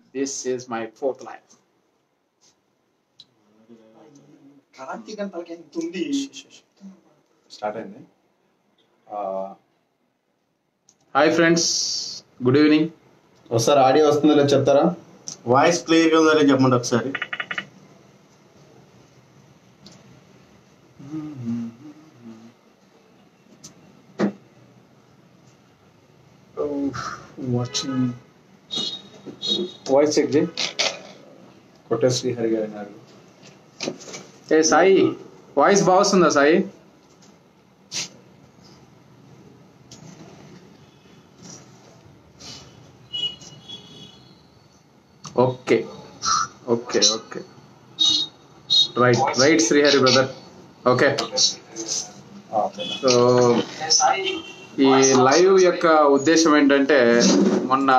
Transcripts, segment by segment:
This is my fourth life Karthik అని తలకి ఎంత ఉంది స్టార్ట్ అయింది హాయ్ ఫ్రెండ్స్ గుడ్ ఈవినింగ్ ఒకసారి ఆడియో వస్తుందో లేదో చెప్తారా వాయిస్ క్లియర్ గా ఉందా లేదో చెప్పండి ఒకసారి వాచింగ్ వాయిస్ చెక్ చేయి కొట్టే శ్రీహరి గారు అన్నారు ఏ సాయి వాయిస్ బాగుస్తుందా Sai okay okay okay right right Srihari brother okay so ఈ లైవ్ యొక్క ఉద్దేశం ఏంటంటే మొన్న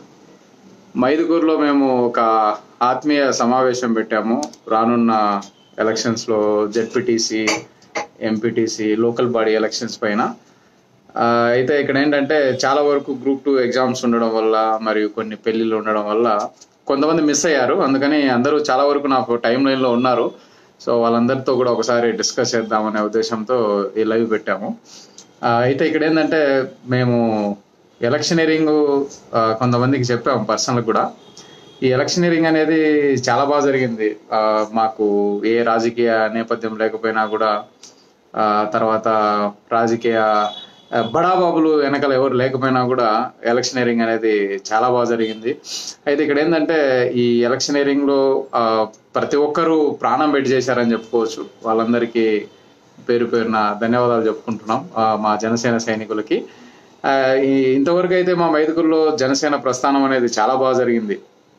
మైదుగూరులో మేము ఒక ఆత్మీయ సమావేశం పెట్టాము రానున్న ఎలక్షన్స్ లో ZPTC MPTC local body elections పైన ఆ, అయితే ఇక్కడ ఏంటంటే చాలా వరకు గ్రూప్ టూ ఎగ్జామ్స్ ఉండడం వల్ల మరియు కొన్ని పెళ్లిళ్ళు ఉండడం వల్ల కొంతమంది మిస్ అయ్యారు అందుకని అందరూ చాలా వరకు నాకు టైం లైన్ లో ఉన్నారు సో వాళ్ళందరితో కూడా ఒకసారి డిస్కస్ చేద్దామనే ఉద్దేశంతో ఈ లైవ్ పెట్టాము ఆ, అయితే ఇక్కడ ఏంటంటే మేము ఎలక్షనీరింగ్ కొంతమందికి చెప్పాము పర్సనల్ కూడా ఈ ఎలక్షనీరింగ్ అనేది చాలా బాగా జరిగింది ఆ, మాకు ఏ రాజకీయ నేపథ్యం లేకపోయినా కూడా ఆ, తర్వాత రాజకీయ ఆ, బడాబాబులు వెనకాల ఎవరు లేకపోయినా కూడా ఎలక్షనీరింగ్ అనేది చాలా బాగా జరిగింది అయితే ఇక్కడ ఏంటంటే ఈ ఎలక్షనీరింగ్ లో ఆ, ప్రతి ఒక్కరూ ప్రాణం పెట్టి చేశారని చెప్పుకోవచ్చు వాళ్ళందరికీ పేరు పేరున ధన్యవాదాలు చెప్పుకుంటున్నాం ఆ, మా జనసేన సైనికులకి ఆ, ఈ- ఇంతవరకు అయితే మా మైదుగురులో జనసేన ప్రస్థానం అనేది చాలా బాగా జరిగింది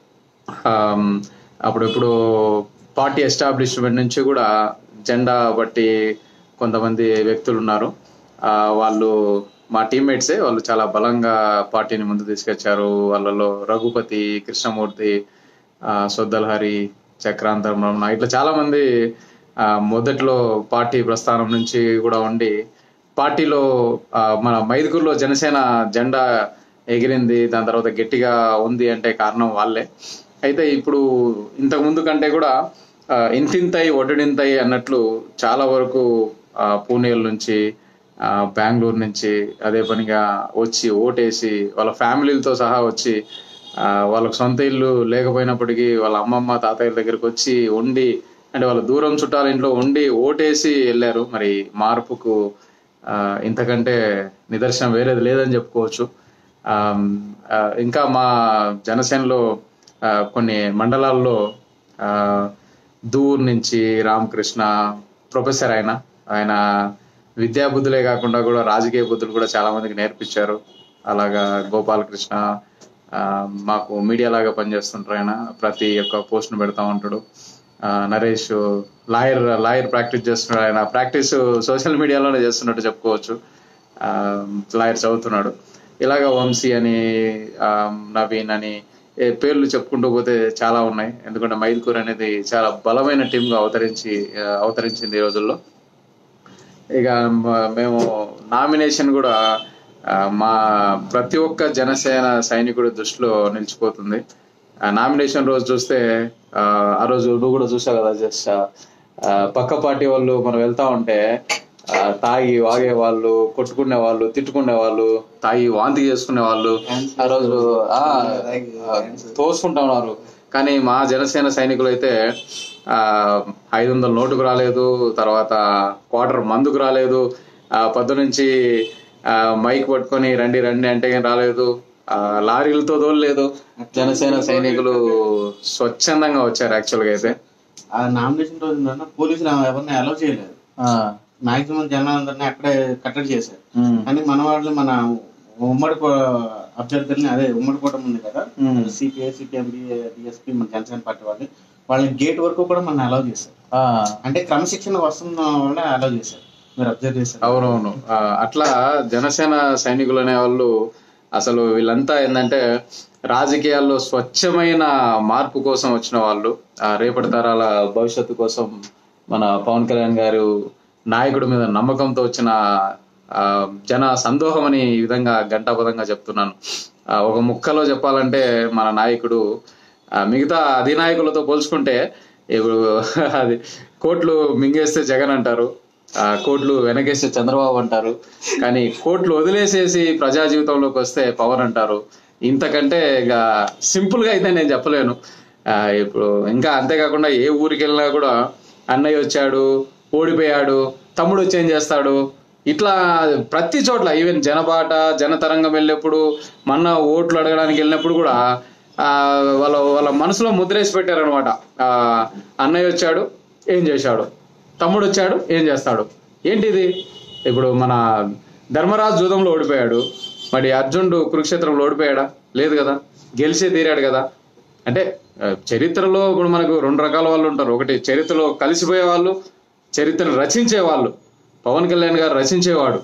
ఆమ్, అప్పుడెప్పుడు పార్టీ ఎస్టాబ్లిష్మెంట్ నుంచి కూడా జెండా బట్టి కొంతమంది వ్యక్తులు ఉన్నారు ఆ, వాళ్ళు మా టీమ్మేట్సే వాళ్ళు చాలా బలంగా పార్టీని ముందు తీసుకొచ్చారు వాళ్ళలో రఘుపతి కృష్ణమూర్తి ఆ, సొద్దలహరి చక్రాంతరం రమణ ఇట్లా చాలా మంది ఆ, మొదట్లో పార్టీ ప్రస్థానం నుంచి కూడా ఉండి పార్టీలో ఆ, మన మైదుగురులో జనసేన జెండా ఎగిరింది దాని తర్వాత గట్టిగా ఉంది అంటే కారణం వాళ్ళే అయితే ఇప్పుడు ఇంతకు ముందు కంటే కూడా ఆ, ఇంతింతై ఒడ్డుడింతై అన్నట్లు చాలా వరకు ఆ, పూణేల నుంచి ఆ, బెంగళూరు నుంచి అదే పనిగా వచ్చి ఓటేసి వాళ్ళ ఫ్యామిలీలతో సహా వచ్చి ఆ, వాళ్ళకి సొంత ఇల్లు లేకపోయినప్పటికీ వాళ్ళ అమ్మమ్మ తాతయ్య దగ్గరికి వచ్చి ఉండి అంటే వాళ్ళ దూరం చుట్టాల ఇంట్లో ఉండి ఓటేసి వెళ్ళారు మరి మార్పుకు ఆ, ఇంతకంటే నిదర్శనం వేరేది లేదని చెప్పుకోవచ్చు ఆమ్, ఆ, ఇంకా మా జనసేనలో ఆ, కొన్ని మండలాల్లో ఆ, దూర్ నుంచి రామకృష్ణ ప్రొఫెసర్ ఆయన ఆయన విద్యా బుద్ధులే కాకుండా కూడా రాజకీయ బుద్ధులు కూడా చాలా మందికి నేర్పించారు అలాగా గోపాలకృష్ణ ఆ, మాకు మీడియా లాగా పనిచేస్తుంటారు ఆయన ప్రతి ఒక్క పోస్ట్ పెడతా ఉంటాడు ఆ, నరేష్ లాయర్ లాయర్ ప్రాక్టీస్ చేస్తున్నాడు ఆయన ప్రాక్టీస్ సోషల్ మీడియాలోనే చేస్తున్నట్టు చెప్పుకోవచ్చు ఆ, లాయర్ చదువుతున్నాడు ఇలాగ వంశీ అని ఆ, నవీన్ అని ఏ పేర్లు చెప్పుకుంటూ పోతే చాలా ఉన్నాయి ఎందుకంటే మైల్కూర్ అనేది చాలా బలమైన టీమ్ గా అవతరించి ఆ, అవతరించింది ఈ రోజుల్లో ఇక మ- మేము నామినేషన్ కూడా ఆ, మా ప్రతి ఒక్క జనసేన సైనికుడి దృష్టిలో నిలిచిపోతుంది ఆ నామినేషన్ రోజు చూస్తే ఆ, ఆ రోజు నువ్వు కూడా చూసావు కదా జస్ట్ పక్క పార్టీ వాళ్ళు మనం వెళ్తా ఉంటే ఆ, తాగి వాగే వాళ్ళు కొట్టుకునే వాళ్ళు తిట్టుకునే వాళ్ళు తాగి వాంతి చేసుకునే వాళ్ళు ఆ రోజు ఆ, ఆ, తోసుకుంటా ఉన్నారు కానీ మా జనసేన సైనికులు అయితే ఆ ఐదు వందల నోటుకు రాలేదు తర్వాత క్వార్టర్ మందుకు రాలేదు ఆ పొద్దు నుంచి ఆ, మైక్ పట్టుకొని రండి రండి అంటే కానీ రాలేదు ఆ, లారీలతో తోలలేదు జనసేన సైనికులు స్వచ్ఛందంగా వచ్చారు యాక్చువల్ గా అయితే ఆ నామినేషన్ రోజు నాన్న పోలీసులు ఎవరిని అలౌ చేయలేదు మాక్సిమం జనాలందరినీ అక్కడే కట్టడి చేశారు ఉమ్, కానీ మన వాళ్ళు మన ఉమ్మడి కో- అభ్యర్థుల్ని అదే ఉమ్మడి కూటమి ఉంది కదా ఉమ్, సిపిఐ సిపిఎం డిఎస్పీ మన జనసేన పార్టీ వాళ్ళు వాళ్ళని గేట్ వరకు కూడా మన అలౌ చేశారు ఆ, అంటే క్రమశిక్షణ వస్తున్న వాళ్ళ అలౌ చేశారు మీరు అబ్జర్వ్ చేశారు అవునవును ఆ, అట్లా జనసేన సైనికులు అనే వాళ్ళు అసలు వీళ్ళంతా ఏంటంటే రాజకీయాల్లో స్వచ్ఛమైన మార్పు కోసం వచ్చిన వాళ్ళు ఆ రేపటి తరాల భవిష్యత్తు కోసం మన పవన్ కళ్యాణ్ గారు నాయకుడి మీద నమ్మకంతో వచ్చిన ఆ, జన సందోహం అని ఈ విధంగా గంటాపదంగా చెప్తున్నాను ఆ, ఒక ముక్కలో చెప్పాలంటే మన నాయకుడు ఆ, మిగతా అధినాయకులతో పోల్చుకుంటే ఇప్పుడు అది కోట్లు మింగేస్తే జగన్ అంటారు ఆ కోట్లు వెనకేస్తే చంద్రబాబు అంటారు కానీ కోట్లు వదిలేసేసి ప్రజా జీవితంలోకి వస్తే పవన్ అంటారు ఇంతకంటే ఇక సింపుల్ గా అయితే నేను చెప్పలేను ఆ, ఇప్పుడు ఇంకా అంతేకాకుండా ఏ ఊరికి వెళ్ళినా కూడా అన్నయ్య వచ్చాడు ఓడిపోయాడు తమ్ముడు వచ్చి ఏం చేస్తాడు ఇట్లా ప్రతి చోట్ల ఈవెన్ జనబాట జనతరంగం వెళ్ళినప్పుడు మొన్న ఓట్లు అడగడానికి వెళ్ళినప్పుడు కూడా ఆ, వాళ్ళ వాళ్ళ మనసులో ముద్రేసి పెట్టారనమాట అన్నయ్య వచ్చాడు ఏం చేశాడు తమ్ముడు వచ్చాడు ఏం చేస్తాడు ఏంటిది ఇప్పుడు మన ధర్మరాజు జూదంలో ఓడిపోయాడు మరి అర్జునుడు కురుక్షేత్రంలో ఓడిపోయాడా లేదు కదా గెలిచే తీరాడు కదా అంటే ఆ, చరిత్రలో ఇప్పుడు మనకు రెండు రకాల వాళ్ళు ఉంటారు ఒకటి చరిత్రలో కలిసిపోయే వాళ్ళు చరిత్రను రచించే వాళ్ళు పవన్ కళ్యాణ్ గారు రచించేవాడు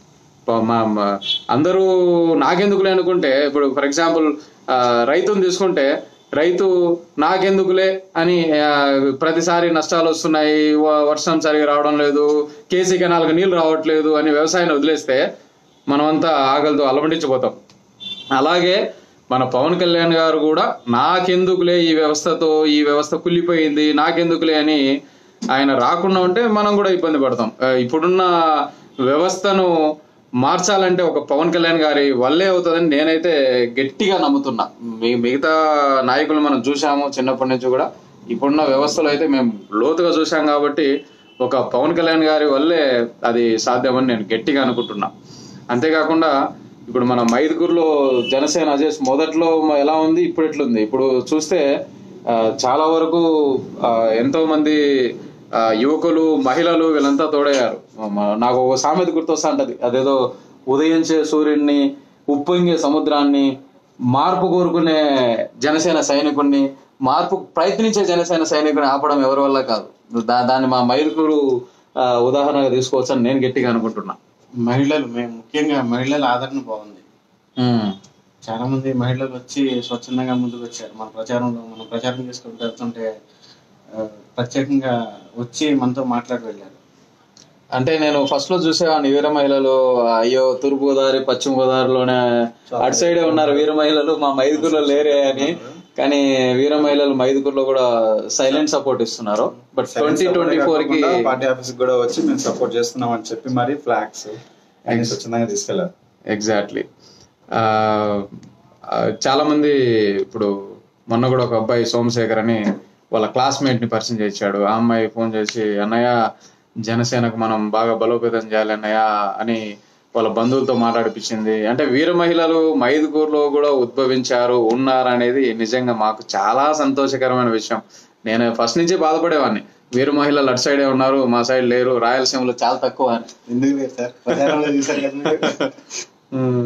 ప- మా మా- అందరూ నాకెందుకులే అనుకుంటే ఇప్పుడు ఫర్ ఎగ్జాంపుల్ రైతుని తీసుకుంటే రైతు నాకెందుకులే అని ఆ, ప్రతిసారి నష్టాలు వస్తున్నాయి వ- వర్షం సరిగా రావడం లేదు కేసీ కెనాల్కి నీళ్లు రావట్లేదు అని వ్యవసాయాన్ని వదిలేస్తే మనమంతా ఆకలితో అలమటించిపోతాం అలాగే మన పవన్ కళ్యాణ్ గారు కూడా నాకెందుకులే ఈ వ్యవస్థతో ఈ వ్యవస్థ కుళ్ళిపోయింది నాకెందుకులే అని ఆయన రాకుండా ఉంటే మనం కూడా ఇబ్బంది పడతాం ఆ, ఇప్పుడున్న వ్యవస్థను మార్చాలంటే ఒక పవన్ కళ్యాణ్ గారి వల్లే అవుతుందని నేనైతే గట్టిగా నమ్ముతున్నా మీ- మిగతా నాయకులు మనం చూసాము చిన్నప్పటి నుంచి కూడా ఇప్పుడున్న వ్యవస్థలో అయితే మేము లోతుగా చూసాం కాబట్టి ఒక పవన్ కళ్యాణ్ గారి వల్లే అది సాధ్యమని నేను గట్టిగా అనుకుంటున్నా అంతేకాకుండా ఇప్పుడు మన మైదుగురులో జనసేన అజేష్ మొదట్లో ఎలా ఉంది ఇప్పుడు ఎట్లుంది ఇప్పుడు చూస్తే ఆ, చాలా వరకు ఆ, ఎంతో మంది ఆ, యువకులు మహిళలు వీళ్ళంతా తోడయ్యారు మ- నాకు ఒక సామెత గుర్తొస్తా ఉంటది అదేదో ఉదయించే సూర్యుడిని ఉప్పొంగే సముద్రాన్ని మార్పు కోరుకునే జనసేన సైనికుడిని మార్పు ప్రయత్నించే జనసేన సైనికుడిని ఆపడం ఎవరి వల్ల కాదు దా దాన్ని మా మైదుగురు ఆ, ఉదాహరణగా తీసుకోవచ్చని నేను గట్టిగా అనుకుంటున్నా మహిళలు మేము ముఖ్యంగా మహిళల ఆదరణ బాగుంది ఉమ్. చాలా మంది మహిళలు వచ్చి స్వచ్ఛందంగా ముందుకు వచ్చారు మన ప్రచారంలో మనం ప్రచారం చేసుకుంటూ వెళ్తుంటే ఆ, ప్రత్యేకంగా వచ్చి మనతో మాట్లాడి వెళ్ళారు అంటే నేను ఫస్ట్ లో చూసేవాడిని వీర మహిళలు అయ్యో తూర్పు గోదావరి పశ్చిమ గోదావరిలోనే అటు సైడే ఉన్నారు వీర మహిళలు మా మైదుగురులో లేరే అని కానీ వీర మహిళలు మైదుగురులో కూడా సైలెంట్ సపోర్ట్ ఇస్తున్నారు బట్ ట్వంటీ ట్వంటీ ఫోర్ కి పార్టీ ఆఫీస్ కూడా వచ్చి మేము సపోర్ట్ చేస్తున్నాం అని చెప్పి మరి ఫ్లాగ్స్ అన్ని స్వచ్ఛందంగా తీసుకెళ్లారు ఎగ్జాక్ట్లీ చాలా మంది ఇప్పుడు మొన్న కూడా ఒక అబ్బాయి సోమశేఖర్ అని వాళ్ళ క్లాస్మేట్ ని పరిచయం చేశాడు ఆ అమ్మాయి ఫోన్ చేసి అన్నయ్య జనసేనకు మనం బాగా బలోపేతం చేయాలి అన్నయ్య అని వాళ్ళ బంధువులతో మాట్లాడిపించింది అంటే వీర మహిళలు మైదుకూరులో కూడా ఉద్భవించారు ఉన్నారు అనేది నిజంగా మాకు చాలా సంతోషకరమైన విషయం నేను ఫస్ట్ నుంచి బాధపడేవాడిని వీర మహిళలు అటు సైడే ఉన్నారు మా సైడ్ లేరు రాయలసీమలో చాలా తక్కువ అని ఎందుకు లేదు సార్ ప్రచారంలో చూసారు కదా మీరు? మ్మ్.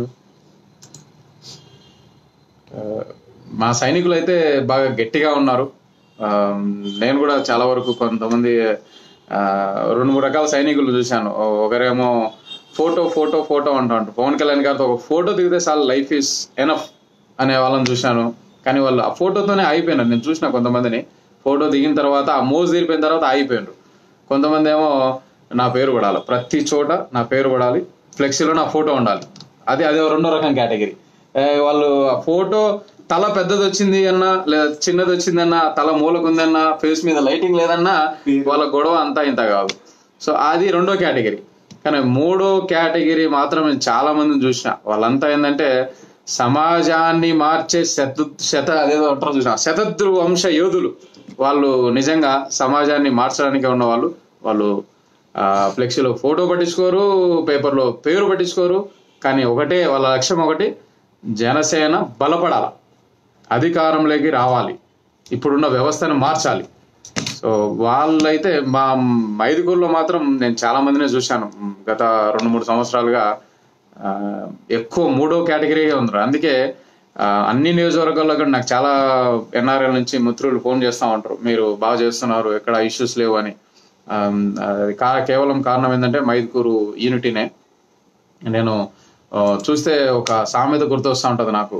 ఆ, మా సైనికులు అయితే బాగా గట్టిగా ఉన్నారు ఆ, నేను కూడా చాలా వరకు కొంతమంది ఆ, రెండు మూడు రకాల సైనికులు చూశాను ఓ- ఒకరేమో ఫోటో ఫోటో ఫోటో అంటా ఉంటారు పవన్ కళ్యాణ్ గారితో ఒక ఫోటో దిగితే చాలు లైఫ్ ఈస్ ఎనఫ్ అనే వాళ్ళని చూశాను కానీ వాళ్ళు ఆ ఫోటోతోనే అయిపోయినారు నేను చూసిన కొంతమందిని ఫోటో దిగిన తర్వాత ఆ మోజు తీరిపోయిన తర్వాత ఆగిపోయినారు కొంతమంది ఏమో నా పేరు పడాలి ప్రతి చోట నా పేరు పడాలి ఫ్లెక్సీలో నా ఫోటో ఉండాలి అది అదే రెండో రకం కేటగిరీ వాళ్ళు ఆ ఫోటో తల పెద్దది వచ్చింది అన్నా లేదా చిన్నది వచ్చిందన్నా తల మూలకుందన్నా ఫేస్ మీద లైటింగ్ లేదన్నా వాళ్ళ గొడవ అంతా ఇంత కాదు సో అది రెండో కేటగిరీ కానీ మూడో కేటగిరీ మాత్రం నేను చాలా మందిని చూసిన వాళ్ళంతా ఏంటంటే సమాజాన్ని మార్చే శత శత అదేదో అంటారు చూసిన శతద్రు వంశ యోధులు వాళ్ళు నిజంగా సమాజాన్ని మార్చడానికి ఉన్న వాళ్ళు వాళ్ళు ఆ, ఫ్లెక్సీలో ఫోటో పట్టించుకోరు పేపర్లో పేరు పట్టించుకోరు కానీ ఒకటే వాళ్ళ లక్ష్యం ఒకటి జనసేన బలపడాలి అధికారంలోకి రావాలి ఇప్పుడున్న వ్యవస్థను మార్చాలి సో వాళ్ళైతే మా మైదుగూరులో మాత్రం నేను చాలా మందిని చూశాను గత రెండు మూడు సంవత్సరాలుగా ఆ, ఎక్కువ మూడో కేటగిరీగా ఉన్నారు అందుకే ఆ, అన్ని నియోజకవర్గాల్లో కూడా నాకు చాలా ఎన్ఆర్ఎల్ నుంచి మిత్రులు ఫోన్ చేస్తూ ఉంటారు మీరు బాగా చేస్తున్నారు ఎక్కడ ఇష్యూస్ లేవు అని ఆ, అది కా- కేవలం కారణం ఏంటంటే మైదుకూరు యూనిటీనే నేను ఆ, చూస్తే ఒక సామెత గుర్తొస్తూ ఉంటుంది నాకు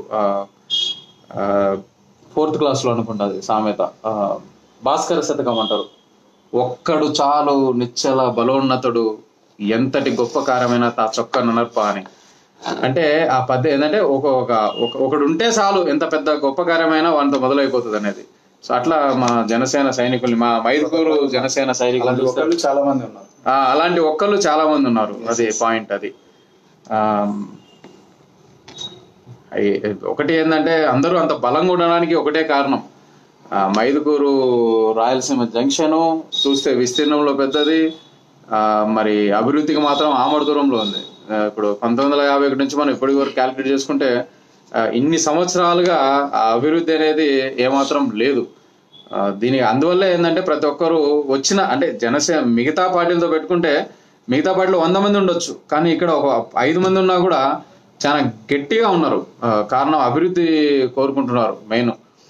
ఫోర్త్ క్లాస్లో అనుకుంటుంది సామెత ఆ, భాస్కర శతకం అంటారు ఒక్కడు చాలు నిచ్చల బలోన్నతుడు ఎంతటి గొప్ప కార్యమైన తా చొక్క ననర్ప అని అంటే ఆ పద్ధతి ఏంటంటే ఒక ఒక ఒక- ఒకడు ఉంటే చాలు ఎంత పెద్ద గొప్ప కార్యమైనా వానితో మొదలైపోతుంది అనేది సో అట్లా మా జనసేన సైనికుల్ని మా మైదుకూరు జనసేన సైనికులు అలాంటి చూస్తే ఒకళ్ళు చాలా మంది ఉన్నారు ఆ, అలాంటి ఒక్కళ్ళు చాలా మంది ఉన్నారు అది పాయింట్ అది ఆ, అయి- ఒకటి ఏంటంటే అందరూ అంత బలంగా ఉండడానికి ఒకటే కారణం ఆ, మైదుకూరు రాయలసీమ జంక్షన్ చూస్తే విస్తీర్ణంలో పెద్దది ఆ, మరి అభివృద్ధికి మాత్రం ఆమడ దూరంలో ఉంది ఆ, ఇప్పుడు పంతొమ్మిది వందల యాభై ఒకటి నుంచి మనం ఇప్పటి వరకు క్యాలిక్యులేట్ చేసుకుంటే ఆ, ఇన్ని సంవత్సరాలుగా ఆ అభివృద్ధి అనేది ఏమాత్రం లేదు ఆ, దీని అందువల్ల ఏంటంటే ప్రతి ఒక్కరు వచ్చిన అంటే జనసేన మిగతా పార్టీలతో పెట్టుకుంటే మిగతా పార్టీలు వంద మంది ఉండొచ్చు కానీ ఇక్కడ ఒక ఐదు మంది ఉన్నా కూడా చాలా గట్టిగా ఉన్నారు ఆ, కారణం అభివృద్ధి కోరుకుంటున్నారు మెయిన్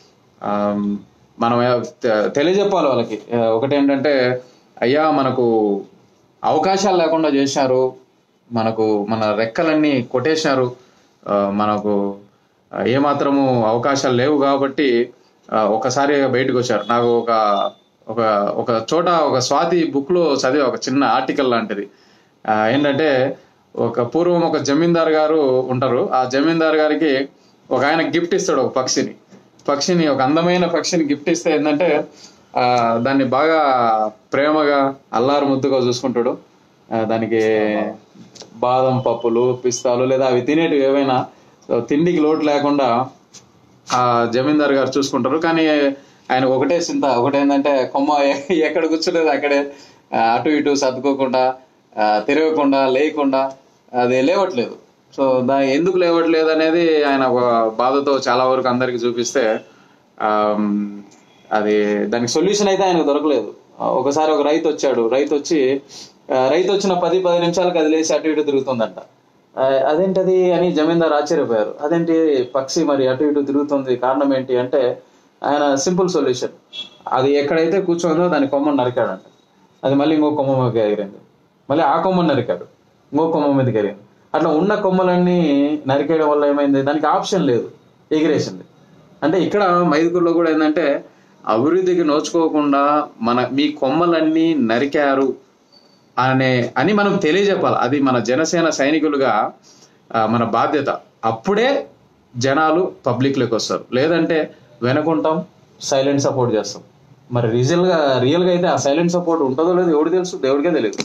మనం తె- తెలియజెప్పాలి వాళ్ళకి ఆ, ఒకటి ఏంటంటే అయ్యా మనకు అవకాశాలు లేకుండా చేశారు మనకు మన రెక్కలన్నీ కొట్టేశారు ఆ, మనకు ఆ, ఏమాత్రము అవకాశాలు లేవు కాబట్టి ఆ, ఒకసారి బయటకు వచ్చారు నాకు ఒక ఒక ఒక చోట ఒక స్వాతి బుక్ లో చదివే ఒక చిన్న ఆర్టికల్ లాంటిది ఆ, ఏంటంటే ఒక పూర్వం ఒక జమీందార్ గారు ఉంటారు ఆ జమీందార్ గారికి ఒక ఆయన గిఫ్ట్ ఇస్తాడు ఒక పక్షిని పక్షిని ఒక అందమైన పక్షిని గిఫ్ట్ ఇస్తే ఏంటంటే ఆ, దాన్ని బాగా ప్రేమగా అల్లారు ముద్దుగా చూసుకుంటాడు ఆ, దానికి బాదం పప్పులు పిస్తాలు లేదా అవి తినేటివి ఏవైనా సో తిండికి లోటు లేకుండా ఆ జమీందార్ గారు చూసుకుంటారు కానీ ఆయన ఒకటే చింత ఒకటి ఏంటంటే కొమ్మ ఎ- ఎక్కడ కూర్చునేది అక్కడే ఆ, అటు ఇటు సర్దుకోకుండా ఆ, తిరగకుండా లేకుండా అది లేవట్లేదు సో దా ఎందుకు లేవట్లేదు అనేది ఆయన ఒక బాధతో చాలా వరకు అందరికి చూపిస్తే ఆమ్, అది దానికి సొల్యూషన్ అయితే ఆయనకు దొరకలేదు ఆ, ఒకసారి ఒక రైతు వచ్చాడు రైతు వచ్చి ఆ, రైతు వచ్చిన పది పది నిమిషాలకు అది లేచి అటు ఇటు తిరుగుతుందంట ఆ, అదేంటది అని జమీందార్ ఆశ్చర్యపోయారు అదేంటి పక్షి మరి అటు ఇటు తిరుగుతుంది కారణం ఏంటి అంటే ఆయన సింపుల్ సొల్యూషన్ అది ఎక్కడైతే కూర్చోందో దాని కొమ్మను నరికాడంట అది మళ్ళీ ఇంకో కొమ్మ మీదకి ఎగిరింది మళ్ళీ ఆ కొమ్మను నరికాడు ఇంకో కొమ్మ మీదకి ఎగిరింది అట్లా ఉన్న కొమ్మలన్నీ నరికేయడం వల్ల ఏమైంది దానికి ఆప్షన్ లేదు ఎగిరేసింది అంటే ఇక్కడ మైదుకూరులో కూడా ఏంటంటే అభివృద్ధికి నోచుకోకుండా మన మీ కొమ్మలన్నీ నరికారు అనే అని మనం తెలియజెప్పాలి అది మన జనసేన సైనికులుగా ఆ, మన బాధ్యత అప్పుడే జనాలు పబ్లిక్లోకి వస్తారు లేదంటే వెనకుంటాం సైలెంట్ సపోర్ట్ చేస్తాం మరి రియల్ గా రియల్ గా అయితే ఆ సైలెంట్ సపోర్ట్ ఉంటుందో లేదో ఎవరు తెలుసు దేవుడికే తెలియదు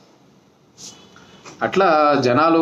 అట్లా జనాలు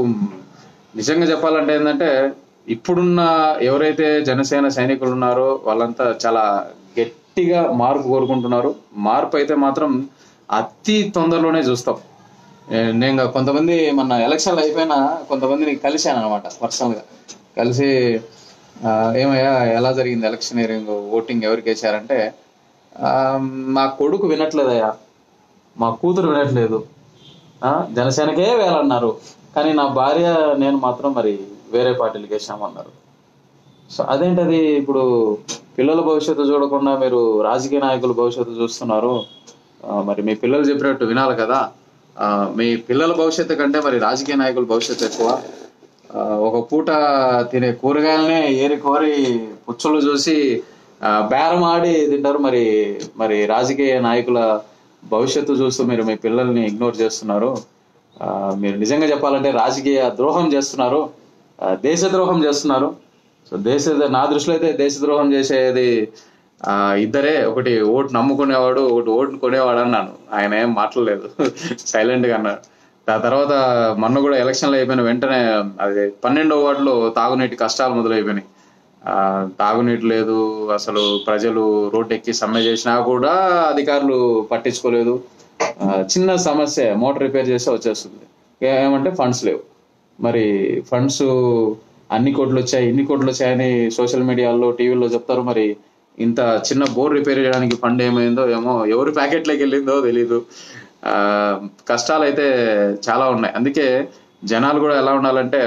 నిజంగా చెప్పాలంటే ఏంటంటే ఇప్పుడున్న ఎవరైతే జనసేన సైనికులు ఉన్నారో వాళ్ళంతా చాలా గట్టిగా మార్పు కోరుకుంటున్నారు మార్పు అయితే మాత్రం అతి తొందరలోనే చూస్తాం ఏ- నేను ఇంకా కొంతమంది మన ఎలక్షన్లు అయిపోయినా కొంతమందిని కలిశాను అనమాట పర్సనల్ గా కలిసి ఆ, ఏమయ్యా ఎలా జరిగింది ఎలక్షనీరింగ్ ఓటింగ్ ఎవరికి వేశారంటే ఆ, మా కొడుకు వినట్లేదయ్యా మా కూతురు వినట్లేదు ఆ, జనసేనకే వేయాలన్నారు కానీ నా భార్య నేను మాత్రం మరి వేరే పార్టీలకు వేసామన్నారు సో అదేంటది ఇప్పుడు పిల్లల భవిష్యత్తు చూడకుండా మీరు రాజకీయ నాయకుల భవిష్యత్తు చూస్తున్నారు ఆ, మరి మీ పిల్లలు చెప్పినట్టు వినాలి కదా ఆ, మీ పిల్లల భవిష్యత్తు కంటే మరి రాజకీయ నాయకుల భవిష్యత్తు ఎక్కువ ఆ, ఒక పూట తినే కూరగాయలనే ఏరి కోరి పుచ్చులు చూసి ఆ, బేరం ఆడి తింటారు మరి మరి రాజకీయ నాయకుల భవిష్యత్తు చూస్తూ మీరు మీ పిల్లల్ని ఇగ్నోర్ చేస్తున్నారు ఆ, మీరు నిజంగా చెప్పాలంటే రాజకీయ ద్రోహం చేస్తున్నారు ఆ, దేశ ద్రోహం చేస్తున్నారు సో దేశ నా దృష్టిలో అయితే దేశ ద్రోహం చేసేది ఆ, ఇద్దరే ఒకటి ఓటు నమ్ముకునేవాడు ఒకటి ఓటు కొనేవాడు అన్నాను ఆయన ఏం మాట్లాడలేదు సైలెంట్ గా అన్నాడు ఆ తర్వాత మొన్న కూడా ఎలక్షన్లు అయిపోయిన వెంటనే అది పన్నెండో వార్డులో తాగునీటి కష్టాలు మొదలైపోయినాయి ఆ, తాగునీటి లేదు అసలు ప్రజలు రోడ్డు ఎక్కి సమ్మె చేసినా కూడా అధికారులు పట్టించుకోలేదు ఆ, చిన్న సమస్య మోటార్ రిపేర్ చేస్తే వచ్చేస్తుంది ఏమంటే ఫండ్స్ లేవు మరి ఫండ్స్ అన్ని కోట్లు వచ్చాయి ఇన్ని కోట్లు వచ్చాయని సోషల్ మీడియాలో టీవీలో చెప్తారు మరి ఇంత చిన్న బోర్ రిపేర్ చేయడానికి ఫండ్ ఏమైందో ఏమో ఎవరి ప్యాకెట్లోకి వెళ్ళిందో తెలీదు ఆ, కష్టాలు అయితే చాలా ఉన్నాయి అందుకే జనాలు కూడా ఎలా ఉండాలంటే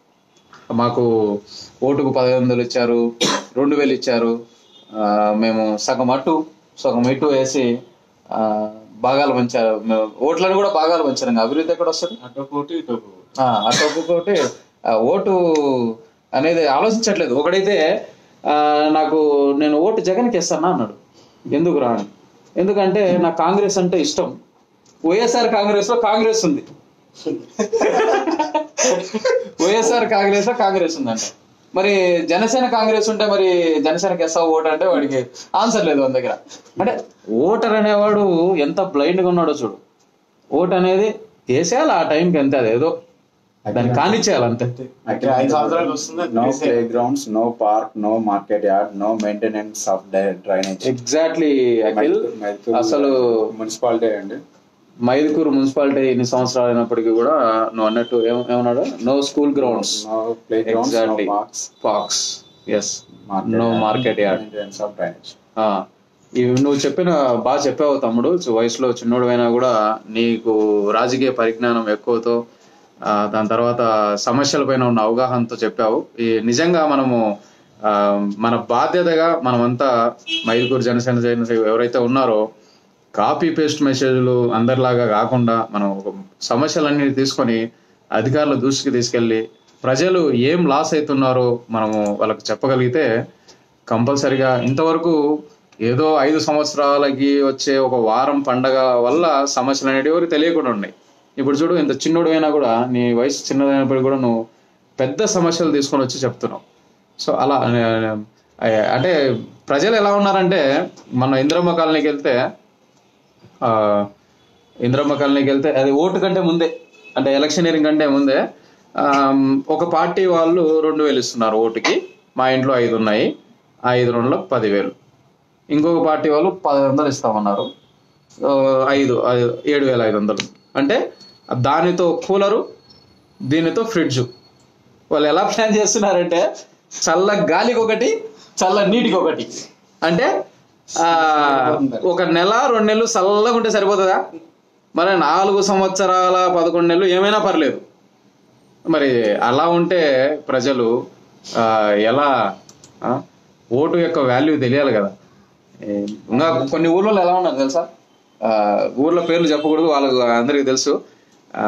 మాకు ఓటుకు పదిహేను వందలు ఇచ్చారు రెండు వేలు ఇచ్చారు ఆ, మేము సగం అటు సగం ఇటు వేసి ఆ, భాగాలు పంచారు మేము ఓట్లను కూడా భాగాలు పంచారు ఇంకా అభివృద్ధి ఎక్కడ వస్తుంది అటు పోటీ ఇటు పోటీ. ఆ, అటు ఒక్కొక్కటి ఆ, ఓటు అనేది ఆలోచించట్లేదు ఒకడైతే ఆ, నాకు నేను ఓటు జగన్కి ఇస్తానా అన్నాడు ఎందుకు రాను ఎందుకంటే నాకు కాంగ్రెస్ అంటే ఇష్టం వైఎస్ఆర్ కాంగ్రెస్ లో కాంగ్రెస్ ఉంది వైఎస్ఆర్ కాంగ్రెస్ కాంగ్రెస్ ఉందంట మరి జనసేన కాంగ్రెస్ ఉంటే మరి జనసేనకి ఎస్సా ఓటు అంటే వాడికి ఆన్సర్ లేదు మన దగ్గర అంటే ఓటర్ అనేవాడు ఎంత బ్లైండ్ గా ఉన్నాడో చూడు ఓట్ అనేది వేసేయాలి ఆ టైంకి అంతే అది ఏదో దాన్ని కానిచ్చేయాలి అంతే అంటే ఐదు సంవత్సరాలు వస్తుంది no playgrounds no park no market yard no maintenance of drainage exactly Akhil అసలు మున్సిపాలిటీ అండి మైదుకూరు మున్సిపాలిటీ ఎన్ని సంవత్సరాలు అయినప్పటికీ కూడా నువ్వు అన్నట్టు ఏమ- ఏమన్నాడు no school grounds no playgrounds no exactly parks parks yes no market yard maintenance of drainage ఆ, ఇవి నువ్వు చెప్పిన బాగా చెప్పావు తమ్ముడు చు- వయసులో చిన్నోడు అయినా కూడా నీకు రాజకీయ పరిజ్ఞానం ఎక్కువతో ఆ, దాని తర్వాత సమస్యల పైన ఉన్న అవగాహనతో చెప్పావు ఈ నిజంగా మనము ఆ, మన బాధ్యతగా మనమంతా మైదుకూరు జనసేన జన ఎవరైతే ఉన్నారో కాపీ పేస్ట్ మెసేజ్లు అందరిలాగా కాకుండా మనం ఒక సమస్యలన్నీ తీసుకొని అధికారుల దృష్టికి తీసుకెళ్ళి ప్రజలు ఏం లాస్ అవుతున్నారో మనము వాళ్ళకి చెప్పగలిగితే కంపల్సరిగా ఇంతవరకు ఏదో ఐదు సంవత్సరాలకి వచ్చే ఒక వారం పండగ వల్ల సమస్యలు అనేటివి ఎవరికి తెలియకుండా ఉన్నాయి ఇప్పుడు చూడు ఇంత చిన్నోడు అయినా కూడా నీ వయసు చిన్నదైనప్పుడు కూడా నువ్వు పెద్ద సమస్యలు తీసుకొని వచ్చి చెప్తున్నావు సో అలా ఆ, అంటే ప్రజలు ఎలా ఉన్నారంటే మన ఇంద్రమ్మ కాలనీకి వెళ్తే ఆ, ఇంద్రమ్మ కాలనీకి వెళ్తే అది ఓటు కంటే ముందే అంటే ఎలక్షనీరింగ్ కంటే ముందే ఆమ్, ఒక పార్టీ వాళ్ళు రెండు వేలు ఇస్తున్నారు ఓటుకి మా ఇంట్లో ఐదు ఉన్నాయి ఆ ఐదు రెండులో పదివేలు ఇంకొక పార్టీ వాళ్ళు పది వందలు ఇస్తామన్నారు ఆ, ఐదు ఐదు- ఏడు వేల ఐదు వందలు అంటే దానితో కూలరు దీనితో ఫ్రిడ్జ్ వాళ్ళు ఎలా ప్లాన్ చేస్తున్నారంటే చల్ల గాలికి ఒకటి చల్ల నీటికి ఒకటి అంటే ఆ ఒక నెల రెండు నెలలు చల్లగా ఉంటే సరిపోతుందా మరి నాలుగు సంవత్సరాల పదకొండు నెలలు ఏమైనా పర్లేదు మరి అలా ఉంటే ప్రజలు ఆ, ఎలా ఆ, ఓటు యొక్క వాల్యూ తెలియాలి కదా ఏ, ఇంకా కొన్ని ఊర్లలో ఎలా ఉన్నారు తెలుసా ఆ, ఊర్ల పేర్లు చెప్పకూడదు వాళ్ళకు అందరికీ తెలుసు ఆ,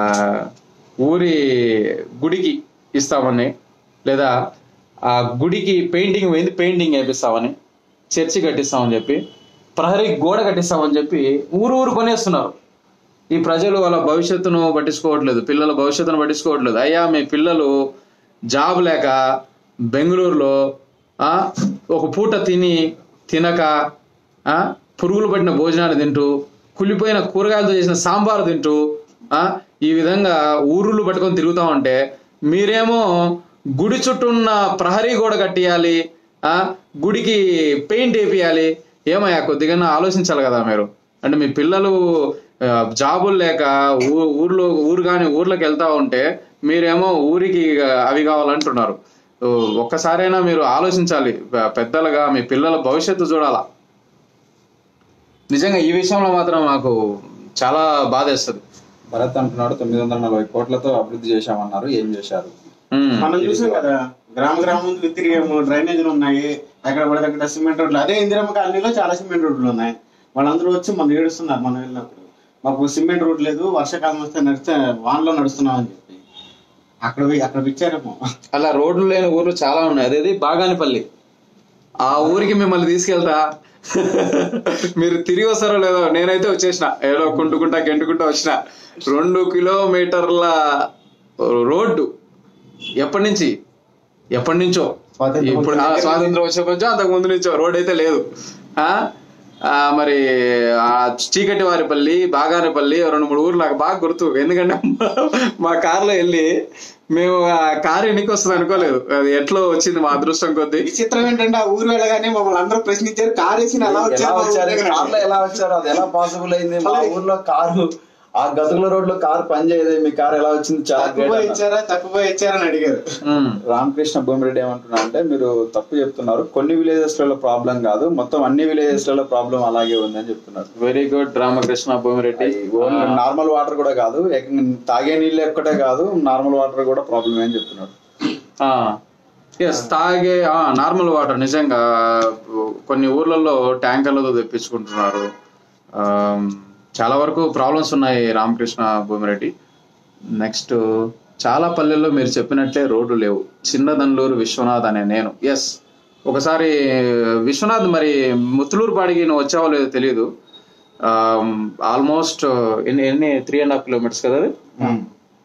ఊరి గుడికి ఇస్తామని లేదా ఆ గుడికి పెయింటింగ్ పోయింది పెయింటింగ్ వేపిస్తామని చర్చి కట్టిస్తామని చెప్పి ప్రహరీ గోడ కట్టిస్తామని చెప్పి ఊరు ఊరు కొనేస్తున్నారు ఈ ప్రజలు వాళ్ళ భవిష్యత్తును పట్టించుకోవట్లేదు పిల్లల భవిష్యత్తును పట్టించుకోవట్లేదు అయ్యా మీ పిల్లలు జాబ్ లేక బెంగళూరులో ఆ, ఒక పూట తిని తినక ఆ, పురుగులు పట్టిన భోజనాలు తింటూ కుళ్ళిపోయిన కూరగాయలతో చేసిన సాంబారు తింటూ ఆ, ఈ విధంగా ఊరులు పట్టుకొని తిరుగుతా ఉంటే మీరేమో గుడి చుట్టూ ఉన్న ప్రహరీ గోడ కట్టియాలి ఆ గుడికి పెయింట్ వేపియాలి ఏమయ్యా కొద్దిగా ఆలోచించాలి కదా మీరు అంటే మీ పిల్లలు ఆ, జాబులు లేక ఊ- ఊర్లో ఊరు కానీ ఊర్లోకి వెళ్తా ఉంటే మీరేమో ఊరికి అవి కావాలంటున్నారు సో, ఒక్కసారైనా మీరు ఆలోచించాలి పె- పెద్దలుగా మీ పిల్లల భవిష్యత్తు చూడాలా నిజంగా ఈ విషయంలో మాత్రం నాకు చాలా బాధేస్తుంది భరత్ అంటున్నాడు తొమ్మిది వందల నలభై కోట్లతో అభివృద్ధి చేశామన్నారు ఏం చేశారు ఉమ్. మనం చూసాం కదా గ్రామ గ్రామం తిరిగేమో డ్రైనేజీలు ఉన్నాయి ఎక్కడ పడితే అక్కడ సిమెంట్ రోడ్లు అదే ఇందిరమ్మ కాలనీలో చాలా సిమెంట్ రోడ్లు ఉన్నాయి వాళ్ళందరూ వచ్చి మనం ఏడుస్తున్నారు మనం వెళ్ళినప్పుడు మాకు సిమెంట్ రోడ్ లేదు వర్షాకాలం వస్తే నడిస్తే వాన్లో నడుస్తున్నాం అని చెప్పి అక్కడ పోయి అక్కడ ఇచ్చారేమో అలా రోడ్లు లేని ఊర్లు చాలా ఉన్నాయి అదేది బాగానిపల్లి ఆ ఊరికి మిమ్మల్ని తీసుకెళ్తా మీరు తిరిగి వస్తారో లేదో నేనైతే వచ్చేసిన ఏదో కుంటుకుంటా గెంటుకుంటా వచ్చిన రెండు కిలోమీటర్ల రోడ్డు ఎప్పటి నుంచి ఎప్పటి నుంచో స్వాతంత్రం ఇప్పుడు ఆ, స్వాతంత్రం వచ్చినప్పటి నుంచో అంతకు ముందు నుంచో రోడ్ అయితే లేదు ఆ ఆ, మరి ఆ చీకటి వారిపల్లి బాగానిపల్లి రెండు మూడు ఊర్లు నాకు బాగా గుర్తు ఎందుకంటే మా- మా కార్లో వెళ్ళి మేము ఆ కారు ఎన్నికి వస్తుంది అనుకోలేదు అది ఎట్లో వచ్చింది మా అదృష్టం కొద్దీ విచిత్రం ఏంటంటే ఆ ఊరు వెళ్ళగానే మమ్మల్ని అందరూ ప్రశ్నించారు కార్ వేసి అలా ఎలా వచ్చారు మా ఊరు వచ్చారు దగ్గర. కార్లో ఎలా వచ్చారు అది ఎలా పాసిబుల్ అయింది మా ఊర్లో కారు ఆ గతుకుల రోడ్ లో కారు పనిచేయదు మీ కారు ఎలా వచ్చింది చాలా తక్కువ great అన్న. ఇచ్చారా తక్కువ ఇచ్చారని అడిగారు ఉమ్. రామకృష్ణ భూమిరెడ్డి ఏమంటున్నా అంటే మీరు తప్పు చెప్తున్నారు కొన్ని విలేజెస్ లలో ప్రాబ్లం కాదు మొత్తం అన్ని విలేజెస్ లలో ప్రాబ్లం అలాగే ఉందని చెప్తున్నారు very good Ramakrishna Bhumireddy normal water కూడా కాదు ఏకంగా తాగే నీళ్ళు ఒక్కటే కాదు నార్మల్ వాటర్ కూడా ప్రాబ్లమే అని చెప్తున్నారు ఎస్ తాగే నార్మల్ వాటర్ నిజంగా కొన్ని ఊర్లలో ట్యాంకర్లతో తెప్పించుకుంటున్నారు ఆ, చాలా వరకు ప్రాబ్లమ్స్ ఉన్నాయి రామకృష్ణ భూమిరెడ్డి నెక్స్ట్ చాలా పల్లెల్లో మీరు చెప్పినట్లే రోడ్లు లేవు చిన్నదన్లూరు విశ్వనాథ్ అనే నేను ఎస్ ఒకసారి విశ్వనాథ్ మరి ముత్తులూరు పాడికి నువ్వు వచ్చావో లేదో తెలియదు ఆల్మోస్ట్ ఎన్ని ఎన్ని త్రీ అండ్ హాఫ్ కిలోమీటర్స్ కదా అది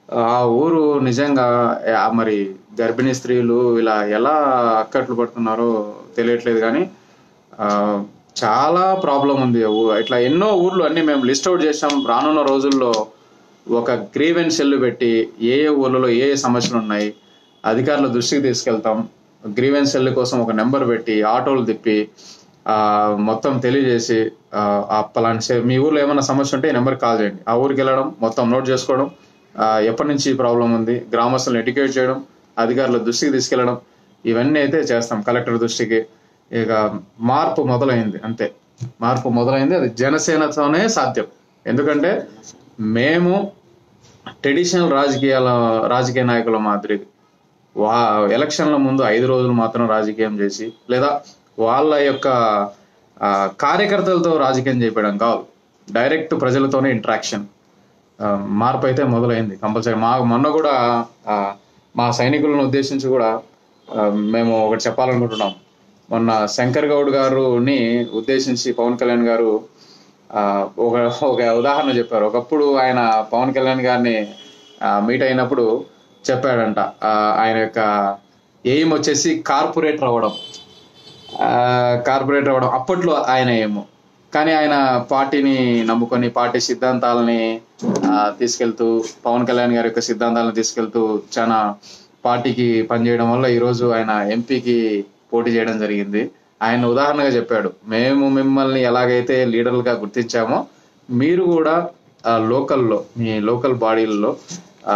ఆ ఊరు నిజంగా ఆ మరి గర్భిణీ స్త్రీలు ఇలా ఎలా అక్కట్లు పడుతున్నారో తెలియట్లేదు కానీ ఆ, చాలా ప్రాబ్లం ఉంది ఆ ఊ- ఇట్లా ఎన్నో ఊర్లు అన్ని మేము లిస్ట్ అవుట్ చేసాం రానున్న రోజుల్లో ఒక గ్రీవెన్స్ సెల్ పెట్టి ఏ ఏ ఊర్లలో ఏ ఏ సమస్యలు ఉన్నాయి అధికారుల దృష్టికి తీసుకెళ్తాం గ్రీవెన్స్ సెల్ కోసం ఒక నెంబర్ పెట్టి ఆటోలు తిప్పి ఆ, మొత్తం తెలియజేసి ఆ, ఆ పలానా సే- మీ ఊర్లో ఏమైనా సమస్య ఉంటే ఈ నెంబర్కి కాల్ చేయండి ఆ ఊరికి వెళ్ళడం మొత్తం నోట్ చేసుకోవడం ఆ, ఎప్పటి నుంచి ప్రాబ్లం ఉంది గ్రామస్తులను ఎడ్యుకేట్ చేయడం అధికారుల దృష్టికి తీసుకెళ్లడం ఇవన్నీ అయితే చేస్తాం కలెక్టర్ దృష్టికి ఇక మార్పు మొదలైంది అంతే మార్పు మొదలైంది అది జనసేనతోనే సాధ్యం ఎందుకంటే మేము ట్రెడిషనల్ రాజకీయాల రాజకీయ నాయకుల మాదిరి వా ఎలక్షన్ల ముందు ఐదు రోజులు మాత్రం రాజకీయం చేసి లేదా వాళ్ళ యొక్క ఆ, కార్యకర్తలతో రాజకీయం చేయడం కాదు డైరెక్ట్ ప్రజలతోనే ఇంట్రాక్షన్ మార్పు అయితే మొదలైంది కంపల్సరీ మా మొన్న కూడా ఆ, మా సైనికులను ఉద్దేశించి కూడా ఆ, మేము ఒకటి చెప్పాలనుకుంటున్నాం మొన్న శంకర్ గౌడ్ గారుని ఉద్దేశించి పవన్ కళ్యాణ్ గారు ఆ, ఒక ఒక ఉదాహరణ చెప్పారు ఒకప్పుడు ఆయన పవన్ కళ్యాణ్ గారిని మీట్ అయినప్పుడు చెప్పాడంట ఆ, ఆయన యొక్క ఎయిమ్ వచ్చేసి కార్పొరేటర్ అవ్వడం ఆ, కార్పొరేటర్ అవ్వడం అప్పట్లో ఆయన ఏమో కానీ ఆయన పార్టీని నమ్ముకొని పార్టీ సిద్ధాంతాలని ఆ, తీసుకెళ్తూ పవన్ కళ్యాణ్ గారి యొక్క సిద్ధాంతాలను తీసుకెళ్తూ చాలా పార్టీకి పనిచేయడం వల్ల ఈరోజు ఆయన ఎంపీకి పోటీ చేయడం జరిగింది ఆయన ఉదాహరణగా చెప్పాడు మేము మిమ్మల్ని ఎలాగైతే లీడర్లుగా గుర్తించామో మీరు కూడా ఆ, లోకల్లో మీ లోకల్ బాడీల్లో ఆ,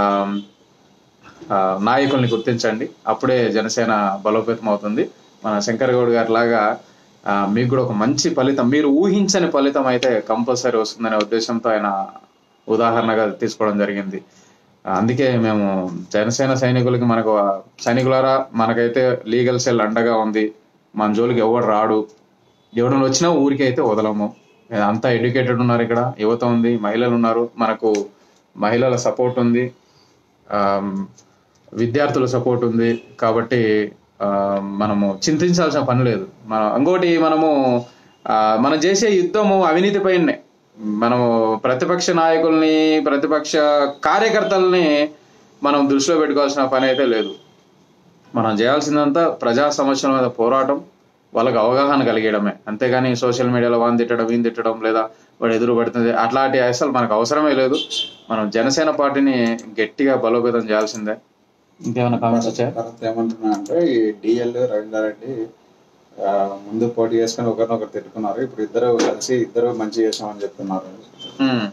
ఆ, నాయకుల్ని గుర్తించండి అప్పుడే జనసేన బలోపేతం అవుతుంది మన శంకర్ గౌడ్ గారి లాగా ఆ, మీకు కూడా ఒక మంచి ఫలితం మీరు ఊహించని ఫలితం అయితే కంపల్సరీ వస్తుందనే ఉద్దేశంతో ఆయన ఉదాహరణగా తీసుకోవడం జరిగింది ఆ, అందుకే మేము జనసేన సైనికులకి మనకు ఆ, సైనికులారా మనకైతే లీగల్ సెల్ అండగా ఉంది మన జోలికి ఎవడు రాడు ఎవడన్నా వచ్చినా ఊరికి అయితే వదలము అంతా ఎడ్యుకేటెడ్ ఉన్నారు ఇక్కడ యువత ఉంది మహిళలు ఉన్నారు మనకు మహిళల సపోర్ట్ ఉంది ఆమ్, విద్యార్థుల సపోర్ట్ ఉంది కాబట్టి ఆ, మనము చింతించాల్సిన పని లేదు మన ఇంకోటి మనము ఆ, మనం చేసే యుద్ధము అవినీతి పైనే మనము ప్రతిపక్ష నాయకుల్ని ప్రతిపక్ష కార్యకర్తల్ని మనం దృష్టిలో పెట్టుకోవాల్సిన పని అయితే లేదు మనం చేయాల్సిందంతా ప్రజా సమస్యల మీద పోరాటం వాళ్ళకి అవగాహన కలిగేయడమే అంతేగాని సోషల్ మీడియాలో వాన్ తిట్టడం వీన్ తిట్టడం లేదా వాడు ఎదురు పడుతుంది అట్లాంటి అసలు మనకు అవసరమే లేదు మనం జనసేన పార్టీని గట్టిగా బలోపేతం చేయాల్సిందే ఇంకేమైనా కామెంట్స్ వచ్చాయా భరత్ ఏమంటున్నా అంటే ఈ డిఎల్ రవీందర్ రెడ్డి ఆ, ముందు పోటీ చేసుకొని ఒకరినొకరు తిట్టుకున్నారు ఇప్పుడు ఇద్దరు కలిసి ఇద్దరు మంచి చేసామని చెప్తున్నారు మ్మ్.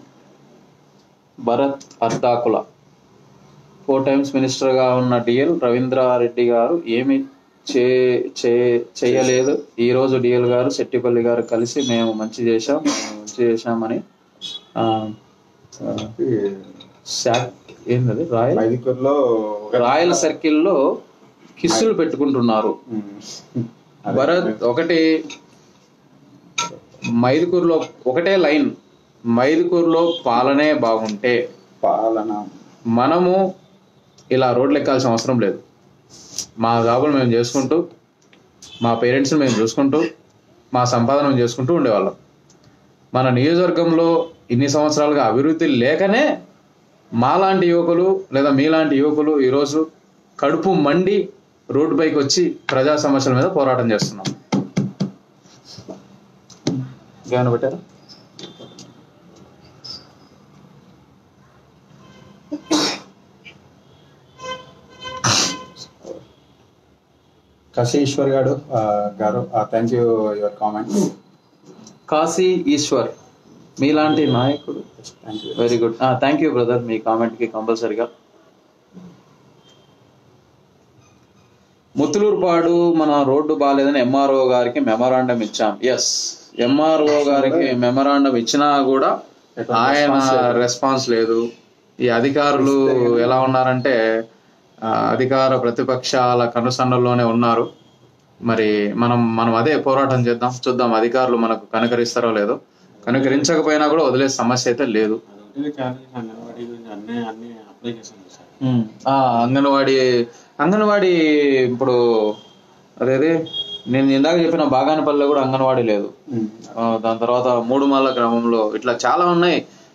Bharat Ardhakula four times minister గా ఉన్న డిఎల్ రవీంద్రారెడ్డి గారు ఏమి చే చే- చేయలేదు ఈ రోజు డిఎల్ గారు శెట్టిపల్లి గారు కలిసి మేము మంచి చేశాం మేము మంచి చేశామని ఆ, ఆ, శాక్ ఏంటది రాయల్ మైదుకూరులో రాయల్ సర్కిల్లో కిస్సులు పెట్టుకుంటున్నారు భరత్ ఒకటి మైదుకూరులో ఒకటే లైన్ మైదుకూరులో పాలనే బాగుంటే పాలన మనము ఇలా రోడ్లు ఎక్కాల్సిన అవసరం లేదు మా జాబులు మేము చేసుకుంటూ మా పేరెంట్స్ని మేము చూసుకుంటూ మా సంపాదన మేము చేసుకుంటూ ఉండేవాళ్ళం మన నియోజకవర్గంలో ఇన్ని సంవత్సరాలుగా అభివృద్ధి లేకనే మాలాంటి యువకులు లేదా మీలాంటి యువకులు ఈరోజు కడుపు మండి రోడ్డు పైకి వచ్చి ప్రజా సమస్యల మీద పోరాటం చేస్తున్నాం ఇంకేమైనా పెట్టారా కశీశ్వర్ గారు ఆ, గారు thank you your comment Kasi Eswar మీలాంటి నాయకుడు thank you very good thank you brother మీ కామెంట్ కి కంపల్సరిగా ముత్తులూరుపాడు మన రోడ్డు బాగాలేదని ఎంఆర్ఓ గారికి మెమరాండం ఇచ్చాం ఎస్ ఎంఆర్ఓ గారికి మెమరాండం ఇచ్చినా కూడా ఆయన రెస్పాన్స్ లేదు ఈ అధికారులు ఎలా ఉన్నారంటే ఆ, అధికార ప్రతిపక్షాల కనుసన్నల్లోనే ఉన్నారు మరి మనం మనం అదే పోరాటం చేద్దాం చూద్దాం అధికారులు మనకు కనుకరిస్తారో లేదో కనుకరించకపోయినా కూడా వదిలే సమస్య అయితే లేదు అదొకటి ఛాలెంజ్ అంగన్వాడీ గురించి అన్ని అన్ని అప్లై చేశాను సార్ ఆ, అంగన్వాడీ అంగన్వాడీ ఇప్పుడు అదేది నేను ఇందాక చెప్పిన బాగానపల్లిలో కూడా అంగన్వాడీ లేదు ఆ, దాని తర్వాత మూడుమాల గ్రామంలో ఇట్లా చాలా ఉన్నాయి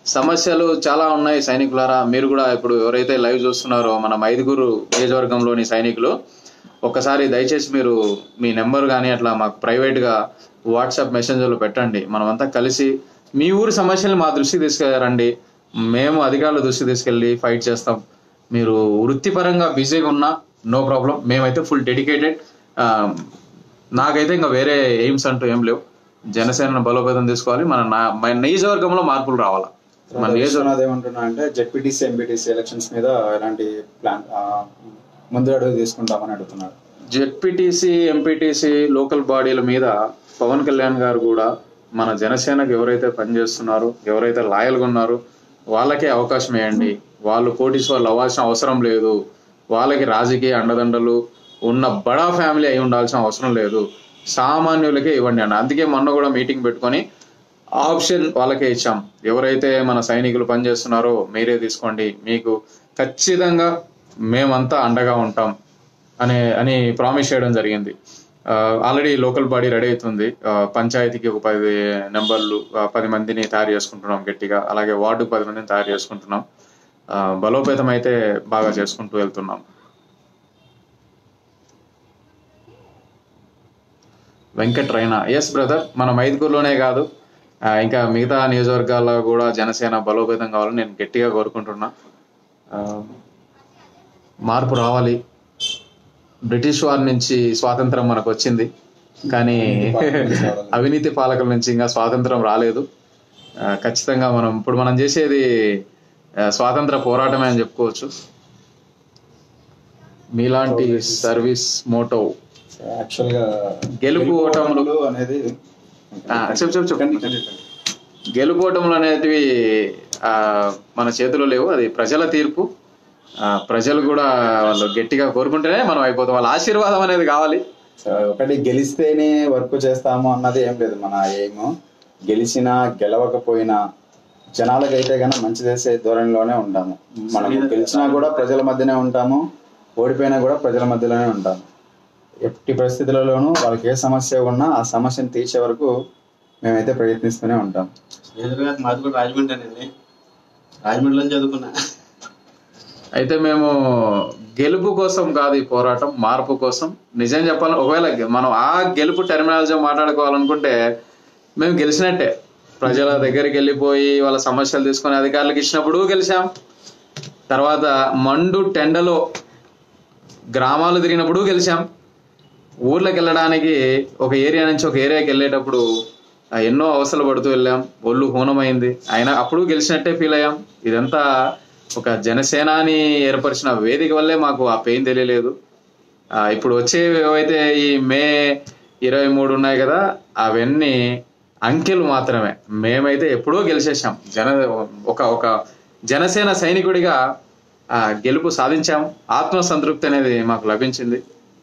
సమస్యలు చాలా ఉన్నాయి సైనికులారా మీరు కూడా ఇప్పుడు ఎవరైతే లైవ్ చూస్తున్నారో మన ఐదుగురు నియోజకవర్గంలోని సైనికులు ఒక్కసారి దయచేసి మీరు మీ నెంబర్ కానీ అట్లా మాకు ప్రైవేట్గా వాట్సాప్ మెసేంజర్లో పెట్టండి మనమంతా కలిసి మీ ఊరి సమస్యలు మా దృష్టికి తీసుకెళ్ళండి మేము అధికారుల దృష్టికి తీసుకెళ్ళి ఫైట్ చేస్తాం మీరు వృత్తిపరంగా బిజీగా ఉన్నా నో ప్రాబ్లం మేమైతే ఫుల్ డెడికేటెడ్ నాకైతే ఇంకా వేరే ఎయిమ్స్ అంటూ ఏం లేవు జనసేన బలోపేతం తీసుకోవాలి మన నా- మన నియోజకవర్గంలో మార్పులు రావాలా మన నియోజకవర్గం విశ్వనాథ్ ఏమంటున్నా అంటే జెడ్పీటీసీ ఎంపీటీసీ ఎలక్షన్స్ మీద ఎలాంటి ప్లాన్ ఆ, ముందు అడుగు తీసుకుంటామని అడుగుతున్నారు జెడ్పీటీసీ ఎంపీటీసీ లోకల్ బాడీల మీద పవన్ కళ్యాణ్ గారు కూడా మన జనసేనకు ఎవరైతే పనిచేస్తున్నారో ఎవరైతే లాయల్గా ఉన్నారో వాళ్ళకే అవకాశం ఇవ్వండి వాళ్ళు పోటీస్ వాళ్ళు అవ్వాల్సిన అవసరం లేదు వాళ్ళకి రాజకీయ అండదండలు ఉన్న బడా ఫ్యామిలీ అయి ఉండాల్సిన అవసరం లేదు సామాన్యులకే ఇవ్వండి అండి అందుకే మొన్న కూడా మీటింగ్ పెట్టుకొని ఆప్షన్ వాళ్ళకే ఇచ్చాం ఎవరైతే మన సైనికులు పనిచేస్తున్నారో మీరే తీసుకోండి మీకు ఖచ్చితంగా మేమంతా అండగా ఉంటాం అనే అని ప్రామిస్ చేయడం జరిగింది ఆల్రెడీ లోకల్ బాడీ రెడీ అవుతుంది ఆ, పంచాయతీకి ఒక పది నెంబర్లు ఆ, పది మందిని తయారు చేసుకుంటున్నాం గట్టిగా అలాగే వార్డుకు పది మందిని తయారు చేసుకుంటున్నాం ఆ, బలోపేతం అయితే బాగా చేసుకుంటూ వెళ్తున్నాం వెంకట్ రైనా ఎస్ బ్రదర్ మనం ఐదుగురులోనే కాదు ఆ, ఇంకా మిగతా నియోజకవర్గాల్లో కూడా జనసేన బలోపేతం కావాలని నేను గట్టిగా కోరుకుంటున్నా ఆ, మార్పు రావాలి బ్రిటిష్ వారి నుంచి స్వాతంత్రం మనకు వచ్చింది కానీ అవినీతి పాలకుల నుంచి ఇంకా స్వాతంత్రం రాలేదు ఆ, ఖచ్చితంగా మనం ఇప్పుడు మనం చేసేది ఆ, స్వాతంత్ర పోరాటమే అని చెప్పుకోవచ్చు మీలాంటి సర్వీస్ మోటో యాక్చువల్ గా గెలుపు ఓటములు అనేది ఆ, చెప్పు చెప్పు చెప్పు కండి, కండి, కండి. గెలుపోవటములు అనేటివి ఆ, మన చేతిలో లేవు అది ప్రజల తీర్పు ఆ, ప్రజలు కూడా వాళ్ళు గట్టిగా కోరుకుంటేనే మనం అయిపోతాం వాళ్ళ ఆశీర్వాదం అనేది కావాలి సో ఒకటి గెలిస్తేనే వర్క్ చేస్తాము అన్నది ఏం లేదు మన ఎయిమ్ గెలిచినా గెలవకపోయినా జనాలకైతే కన్నా మంచి చేసే ధోరణిలోనే ఉంటాము మనం గెలిచినా కూడా ప్రజల మధ్యనే ఉంటాము ఓడిపోయినా కూడా ప్రజల మధ్యలోనే ఉంటాము ఎట్టి పరిస్థితులలోనూ వాళ్ళకి ఏ సమస్య ఉన్నా ఆ సమస్యను తీర్చే వరకు మేమైతే ప్రయత్నిస్తూనే ఉంటాం ఎదురుగా మాది కూడా రాజమండ్రి అనేది రాజమండ్రిలో చదువుకున్నా అయితే మేము గెలుపు కోసం కాదు ఈ పోరాటం మార్పు కోసం నిజం చెప్పాలి ఒకవేళ మనం ఆ గెలుపు టెర్మినాలజీ మాట్లాడుకోవాలనుకుంటే మేము గెలిచినట్టే ప్రజల దగ్గరికి వెళ్ళిపోయి వాళ్ళ సమస్యలు తీసుకొని అధికారులకు ఇచ్చినప్పుడు గెలిచాం తర్వాత మండు టెండలో గ్రామాలు తిరిగినప్పుడు గెలిచాం ఊర్లోకి వెళ్ళడానికి ఒక ఏరియా నుంచి ఒక ఏరియాకి వెళ్ళేటప్పుడు ఆ, ఎన్నో అవసరాలు పడుతూ వెళ్ళాం ఒళ్ళు హూనమైంది అయినా అప్పుడు గెలిచినట్టే ఫీల్ అయ్యాం ఇదంతా ఒక జనసేనాని ఏర్పరిచిన వేదిక వల్లే మాకు ఆ పెయిన్ తెలియలేదు ఆ, ఇప్పుడు వచ్చే ఏవైతే ఈ మే ఇరవై మూడు ఉన్నాయి కదా అవన్నీ అంకెలు మాత్రమే మేమైతే ఎప్పుడో గెలిచేసాం జన ఒక ఒక జనసేన సైనికుడిగా ఆ గెలుపు సాధించాం ఆత్మ సంతృప్తి అనేది మాకు లభించింది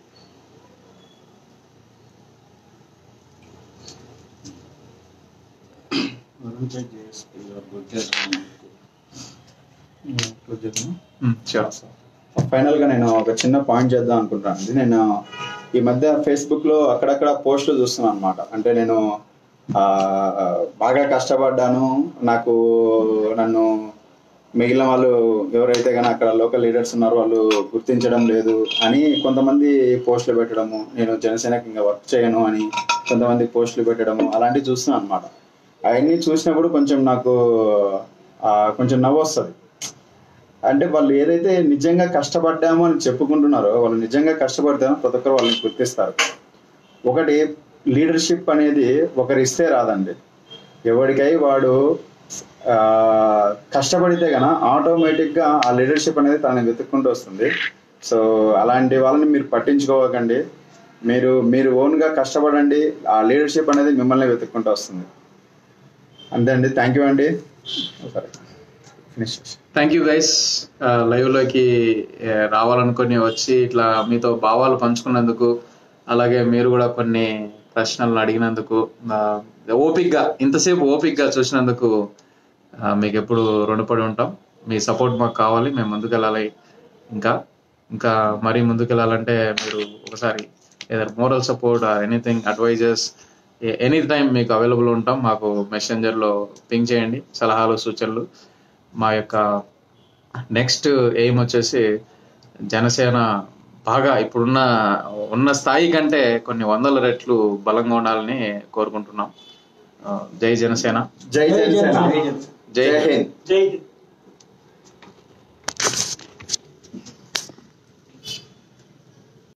ఉమ్, sure. ఫైనల్ గా నేను ఒక చిన్న పాయింట్ చేద్దాం అనుకుంటాను ఇది నేను ఈ మధ్య ఫేస్బుక్ లో అక్కడక్కడ పోస్టులు చూస్తున్నాను అనమాట అంటే నేను ఆ, బాగా కష్టపడ్డాను నాకు నన్ను మిగిలిన వాళ్ళు ఎవరైతే కానీ అక్కడ లోకల్ లీడర్స్ ఉన్నారో వాళ్ళు గుర్తించడం లేదు అని కొంతమంది పోస్టులు పెట్టడము నేను జనసేనకి ఇంకా వర్క్ చేయను అని కొంతమంది పోస్టులు పెట్టడము అలాంటివి చూస్తున్నాను అనమాట అవన్నీ చూసినప్పుడు కొంచెం నాకు ఆ, కొంచెం నవ్వు వస్తుంది అంటే వాళ్ళు ఏదైతే నిజంగా కష్టపడ్డామో అని చెప్పుకుంటున్నారో వాళ్ళు నిజంగా కష్టపడితేనో ప్రతి ఒక్కరు వాళ్ళని గుర్తిస్తారు ఒకటి లీడర్షిప్ అనేది ఒకరు ఇస్తే రాదండి ఎవరికై వాడు ఆ, కష్టపడితే గన ఆటోమేటిక్గా ఆ లీడర్షిప్ అనేది తనని వెతుక్కుంటూ వస్తుంది సో అలాంటి వాళ్ళని మీరు పట్టించుకోవకండి మీరు మీరు ఓన్గా కష్టపడండి ఆ లీడర్షిప్ అనేది మిమ్మల్ని వెతుక్కుంటూ వస్తుంది అంతే అండి థ్యాంక్ యూ అండి సరే ఫినిష్ చేసి థ్యాంక్ యూ గైస్ లైవ్ లోకి ఆ, రావాలనుకుని వచ్చి ఇట్లా మీతో భావాలు పంచుకున్నందుకు అలాగే మీరు కూడా కొన్ని ప్రశ్నలను అడిగినందుకు ఆ, ఓపిక్గా ఇంతసేపు ఓపిక్గా చూసినందుకు ఆ, మీకు ఎప్పుడు రుణపడి ఉంటాం మీ సపోర్ట్ మాకు కావాలి మేము ముందుకెళ్ళాలి ఇంకా ఇంకా మరీ ముందుకెళ్ళాలంటే మీరు ఒకసారి ఏదైనా moral support anything advises any time మీకు అవైలబుల్ ఉంటాం మాకు మెసెంజర్లో పింక్ చేయండి సలహాలు సూచనలు మా యొక్క నెక్స్ట్ ఎయిమ్ వచ్చేసి జనసేన బాగా ఇప్పుడున్న ఉన్న స్థాయి కంటే కొన్ని వందల రెట్లు బలంగా ఉండాలని కోరుకుంటున్నాం ఆ, జై జనసేన జై జనసేన జై జై హింద్ జై హింద్